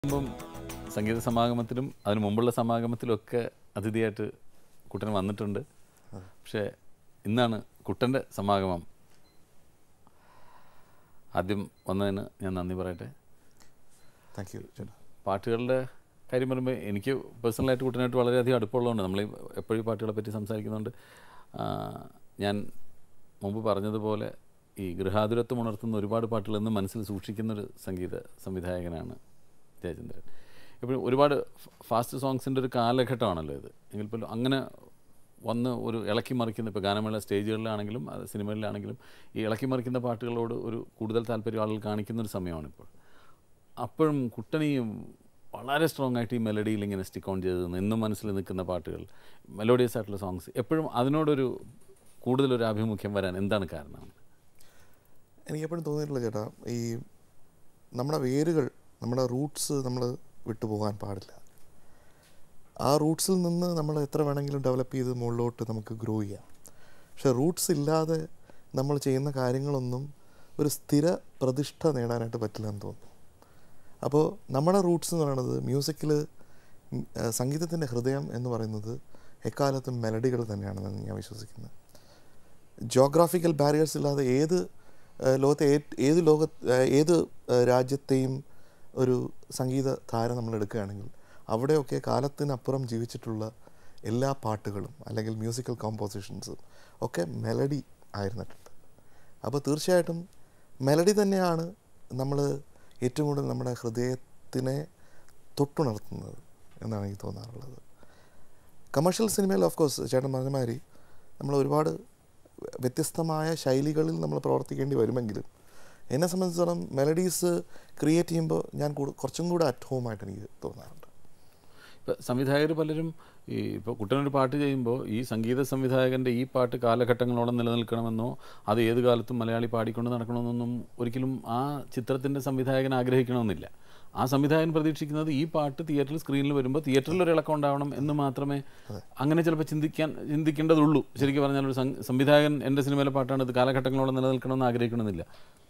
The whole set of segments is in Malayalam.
മുമ്പും സംഗീത സമാഗമത്തിലും അതിനു മുമ്പുള്ള സമാഗമത്തിലൊക്കെ അതിഥിയായിട്ട് കുട്ടൻ വന്നിട്ടുണ്ട് പക്ഷേ ഇന്നാണ് കുട്ടൻ്റെ സമാഗമം ആദ്യം വന്നതിന് ഞാൻ നന്ദി പറയട്ടെ താങ്ക് യു ചേട്ടാ പാട്ടുകളുടെ കാര്യം പറയുമ്പോൾ എനിക്ക് പേഴ്സണലായിട്ട് കുട്ടനായിട്ട് വളരെയധികം അടുപ്പമുള്ളതുകൊണ്ട് നമ്മൾ എപ്പോഴും പാട്ടുകളെ പറ്റി സംസാരിക്കുന്നുണ്ട് ആ, ഞാൻ മുമ്പ് പറഞ്ഞതുപോലെ ഈ ഗൃഹാതുരത്വം ഉണർത്തുന്ന ഒരുപാട് പാട്ടുകൾ എന്നും മനസ്സിൽ സൂക്ഷിക്കുന്നൊരു സംഗീത സംവിധായകനാണ് ജയചന്ദ്രൻ എപ്പോഴും ഒരുപാട് ഫാസ്റ്റ് സോങ്സിൻ്റെ ഒരു കാലഘട്ടമാണല്ലോ ഇത് എങ്കിൽ പോലും അങ്ങനെ വന്ന് ഒരു ഇളക്കി മറിക്കുന്ന ഇപ്പോൾ ഗാനമേള സ്റ്റേജുകളിലാണെങ്കിലും അത് സിനിമകളിലാണെങ്കിലും ഈ ഇളക്കി മറിക്കുന്ന പാട്ടുകളോട് ഒരു കൂടുതൽ താല്പര്യം ആളുകൾ കാണിക്കുന്ന ഒരു സമയമാണിപ്പോൾ അപ്പോഴും കുട്ടനെയും വളരെ സ്ട്രോങ് ആയിട്ട് ഈ മെലഡിയിൽ ഇങ്ങനെ സ്റ്റിക്ക് ഓൺ ചെയ്ത് നിന്ന് എന്നും മനസ്സിൽ നിൽക്കുന്ന പാട്ടുകൾ മെലോഡിയസ് ആയിട്ടുള്ള സോങ്സ് എപ്പോഴും അതിനോടൊരു കൂടുതലൊരു ആഭിമുഖ്യം വരാൻ എന്താണ് കാരണം എനിക്ക് എപ്പോഴും തോന്നിയിട്ടുള്ള ചേട്ടാ ഈ നമ്മുടെ വേരുകൾ നമ്മുടെ റൂട്ട്സ് നമ്മൾ വിട്ടുപോകാൻ പാടില്ല ആ റൂട്ട്സിൽ നിന്ന് നമ്മൾ എത്ര വേണമെങ്കിലും ഡെവലപ്പ് ചെയ്ത് മുകളിലോട്ട് നമുക്ക് ഗ്രോ ചെയ്യാം പക്ഷെ റൂട്ട്സ് ഇല്ലാതെ നമ്മൾ ചെയ്യുന്ന കാര്യങ്ങളൊന്നും ഒരു സ്ഥിര പ്രതിഷ്ഠ നേടാനായിട്ട് പറ്റില്ല എന്ന് തോന്നുന്നു അപ്പോൾ നമ്മുടെ റൂട്ട്സ് എന്ന് പറയുന്നത് മ്യൂസിക്കിൽ സംഗീതത്തിൻ്റെ ഹൃദയം എന്ന് പറയുന്നത് എക്കാലത്തും മെലഡികൾ തന്നെയാണെന്നാണ് ഞാൻ വിശ്വസിക്കുന്നത് ജോഗ്രാഫിക്കൽ ബാരിയേഴ്സ് ഇല്ലാതെ ഏത് ഏഹ്, ലോകത്തെ ഏ- ഏത് ലോക ഏഹ്, ഏത് ഏഹ്, രാജ്യത്തെയും ഒരു സംഗീത ധാര നമ്മൾ എടുക്കുകയാണെങ്കിൽ അവിടെയൊക്കെ കാലത്തിനപ്പുറം ജീവിച്ചിട്ടുള്ള എല്ലാ പാട്ടുകളും അല്ലെങ്കിൽ മ്യൂസിക്കൽ കോമ്പോസിഷൻസും ഒക്കെ മെലഡി ആയിരുന്നിട്ടുണ്ട് അപ്പോൾ തീർച്ചയായിട്ടും മെലഡി തന്നെയാണ് നമ്മൾ ഏറ്റവും കൂടുതൽ നമ്മുടെ ഹൃദയത്തിനെ തൊട്ടുണർത്തുന്നത് എന്നാണ് എനിക്ക് തോന്നാറുള്ളത് കമേഴ്ഷ്യൽ സിനിമയിൽ ഓഫ് കോഴ്സ് ചേട്ടൻ പറഞ്ഞ മാതിരി നമ്മൾ ഒരുപാട് വ്യത്യസ്തമായ ശൈലികളിൽ നമ്മൾ പ്രവർത്തിക്കേണ്ടി വരുമെങ്കിലും എന്നെ സംബന്ധിച്ചിടത്തോളം മെലഡീസ് ക്രിയേറ്റ് ചെയ്യുമ്പോൾ ഞാൻ കൂടു- കുറച്ചും കൂടെ അറ്റ് ഹോം ആയിട്ട് എനിക്ക് തോന്നാറുണ്ട് ഇപ്പം സംവിധായകർ പലരും ഈ ഇപ്പോൾ കുട്ടനൊരു പാട്ട് ചെയ്യുമ്പോൾ ഈ സംഗീത സംവിധായകൻ്റെ ഈ പാട്ട് കാലഘട്ടങ്ങളോളം നിലനിൽക്കണമെന്നോ അത് ഏത് കാലത്തും മലയാളി പാടിക്കൊണ്ട് നടക്കണമെന്നൊന്നും ഒരിക്കലും ആ ചിത്രത്തിൻ്റെ സംവിധായകൻ ആഗ്രഹിക്കണമെന്നില്ല ആ സംവിധായകൻ പ്രതീക്ഷിക്കുന്നത് ഈ പാട്ട് തിയേറ്ററിൽ സ്ക്രീനിൽ വരുമ്പോൾ തിയേറ്ററിൽ ഒരു ഇളക്കം ഉണ്ടാവണം എന്ന് മാത്രമേ അങ്ങനെ ചിലപ്പോൾ ചിന്തിക്കാൻ ചിന്തിക്കേണ്ടതുള്ളൂ ശരിക്കും പറഞ്ഞാൽ ഒരു സം- സംവിധായകൻ എൻ്റെ സിനിമയിലെ പാട്ടാണ് ഇത് കാലഘട്ടങ്ങളോളം നിലനിൽക്കണമെന്ന് ആഗ്രഹിക്കണമെന്നില്ല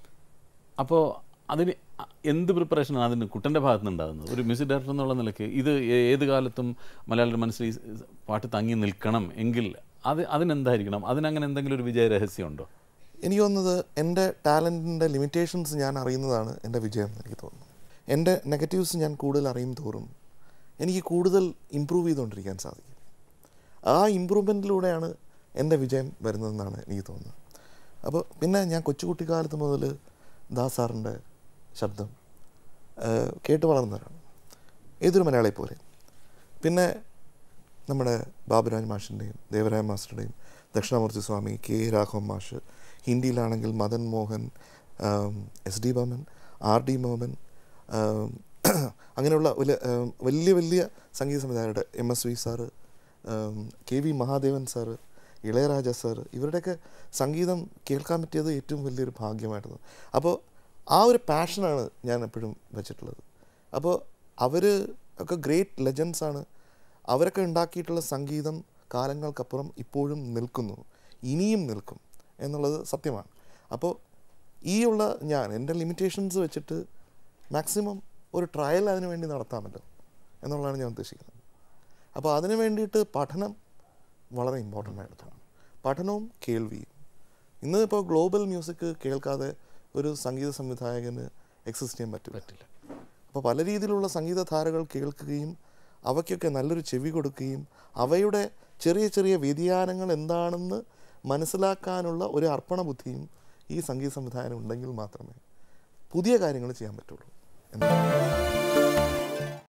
അപ്പോൾ അതിന് അ- എന്ത് പ്രിപ്പറേഷനാണ് അതിന് കുട്ടൻ്റെ ഭാഗത്ത് നിന്നുണ്ടാകുന്നത് ഒരു മ്യൂസിക് ഡയറക്ടർ എന്നുള്ള നിലയ്ക്ക് ഇത് ഏ- ഏത് കാലത്തും മലയാളിയുടെ മനസ്സിൽ ഈ സ് പാട്ട് തങ്ങി നിൽക്കണം എങ്കിൽ അത് അതിനെന്തായിരിക്കണം അതിനങ്ങനെ എന്തെങ്കിലും ഒരു വിജയ രഹസ്യമുണ്ടോ എനിക്ക് തോന്നുന്നത് എൻ്റെ ടാലൻറ്റിൻ്റെ ലിമിറ്റേഷൻസ് ഞാൻ അറിയുന്നതാണ് എൻ്റെ വിജയം എന്ന് എനിക്ക് തോന്നുന്നു എൻ്റെ നെഗറ്റീവ്സ് ഞാൻ കൂടുതൽ അറിയും തോറും എനിക്ക് കൂടുതൽ ഇമ്പ്രൂവ് ചെയ്തുകൊണ്ടിരിക്കാൻ സാധിക്കും ആ ഇമ്പ്രൂവ്മെൻറ്റിലൂടെയാണ് എൻ്റെ വിജയം വരുന്നതെന്നാണ് എനിക്ക് തോന്നുന്നത് അപ്പോൾ പിന്നെ ഞാൻ കൊച്ചുകുട്ടിക്കാലത്ത് മുതൽ ദാസ് സാറിൻ്റെ ശബ്ദം ആ, കേട്ട് വളർന്നവരാണ് ഏതൊരു മലയാളിയെ പോലെ പിന്നെ നമ്മുടെ ബാബുരാജ് മാഷിൻ്റെയും ദേവരായ മാസ്റ്ററുടെയും ദക്ഷിണാമൂർത്തി സ്വാമി കെ രാഘവൻ മാഷ് ഹിന്ദിയിലാണെങ്കിൽ മദൻ മോഹൻ ആം, എസ് ഡി ബർമൻ ആർ ഡി മോഹൻ ആം, അങ്ങനെയുള്ള വലിയ ആം, വലിയ വലിയ സംഗീത സംവിധായകരുടെ എം എസ് വി സാറ് ആം, കെ വി മഹാദേവൻ സാറ് ഇളയരാജ സാറ് ഇവരുടെയൊക്കെ സംഗീതം കേൾക്കാൻ പറ്റിയത് ഏറ്റവും വലിയൊരു ഭാഗ്യമായിരുന്നു അപ്പോൾ ആ ഒരു പാഷനാണ് ഞാൻ എപ്പോഴും വെച്ചിട്ടുള്ളത് അപ്പോൾ അവർ ഒക്കെ ഗ്രേറ്റ് ലെജൻസ് ആണ് അവരൊക്കെ ഉണ്ടാക്കിയിട്ടുള്ള സംഗീതം കാലങ്ങൾക്കപ്പുറം ഇപ്പോഴും നിൽക്കുന്നു ഇനിയും നിൽക്കും എന്നുള്ളത് സത്യമാണ് അപ്പോൾ ഈ ഉള്ള ഞാൻ എൻ്റെ ലിമിറ്റേഷൻസ് വെച്ചിട്ട് മാക്സിമം ഒരു ട്രയൽ അതിനു വേണ്ടി നടത്താമല്ലോ എന്നുള്ളതാണ് ഞാൻ ഉദ്ദേശിക്കുന്നത് അപ്പോൾ അതിനു വേണ്ടിയിട്ട് പഠനം വളരെ ഇമ്പോർട്ടൻ്റ് ആയിട്ടാണ് പഠനവും കേൾവിയും ഇന്ന് ഇപ്പോൾ ഗ്ലോബൽ മ്യൂസിക് കേൾക്കാതെ ഒരു സംഗീത സംവിധായകന് എക്സിസ്റ്റ് ചെയ്യാൻ പറ്റില്ല പറ്റില്ല അപ്പോൾ പല രീതിയിലുള്ള സംഗീതധാരകൾ കേൾക്കുകയും അവയ്ക്കൊക്കെ നല്ലൊരു ചെവി കൊടുക്കുകയും അവയുടെ ചെറിയ ചെറിയ വ്യതിയാനങ്ങൾ എന്താണെന്ന് മനസ്സിലാക്കാനുള്ള ഒരു അർപ്പണ ബുദ്ധിയും ഈ സംഗീത സംവിധാനം ഉണ്ടെങ്കിൽ മാത്രമേ പുതിയ കാര്യങ്ങൾ ചെയ്യാൻ പറ്റുള്ളൂ എന്നാണ്